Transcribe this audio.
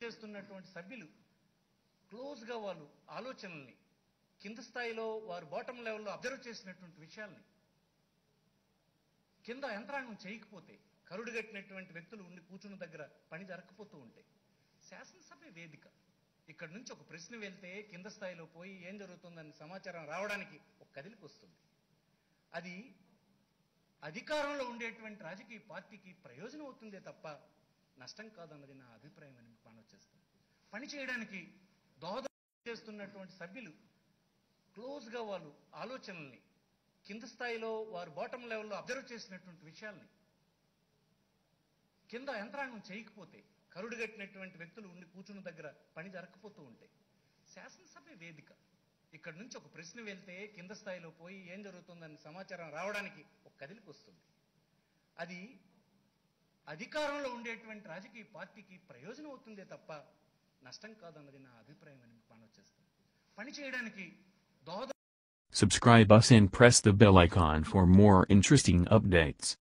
చేస్తున్నటువంటి సభ్యులు క్లోజ్గా వాళ్ళు ఆలోచనల్ని కింద స్థాయిలో వారు బాటమ్ లెవెల్లో అబ్జర్వ్ చేసినటువంటి విషయాల్ని కింద యంత్రాంగం చేయకపోతే కరుడుగట్టినటువంటి వ్యక్తులు ఉండి కూర్చున్న దగ్గర పని జరగకపోతూ ఉంటే శాసనసభ వేదిక ఇక్కడ నుంచి ఒక ప్రశ్న వెళ్తే కింద స్థాయిలో పోయి ఏం జరుగుతుందని సమాచారం రావడానికి ఒక కదిలికి వస్తుంది అది అధికారంలో ఉండేటువంటి రాజకీయ పార్టీకి ప్రయోజనం అవుతుందే తప్ప నష్టం కాదన్నది నా అభిప్రాయం అని మీకు మనవి చేస్తాను పని చేయడానికి దోహదం చేస్తున్నటువంటి సభ్యులు క్లోజ్గా వాళ్ళు ఆలోచనల్ని కింద స్థాయిలో వారు బాటమ్ లెవెల్లో అబ్జర్వ్ చేసినటువంటి విషయాల్ని కింద యంత్రాంగం చేయకపోతే కరుడుగట్టినటువంటి వ్యక్తులు ఉండి కూర్చున్న దగ్గర పని జరగకపోతూ ఉంటే శాసనసభ వేదిక ఇక్కడ నుంచి ఒక ప్రశ్న వెళ్తే కింద స్థాయిలో పోయి ఏం జరుగుతుందని సమాచారం రావడానికి ఒక కదిలికి వస్తుంది అది అధికారంలో ఉండేటువంటి రాజకీయ పార్టీకి ప్రయోజనం అవుతుందే తప్ప నష్టం కాదన్నది నా అభిప్రాయం అని మీకు మనవి చేస్తాను పని చేయడానికి దోహదం Subscribe us and press the bell icon for more interesting updates.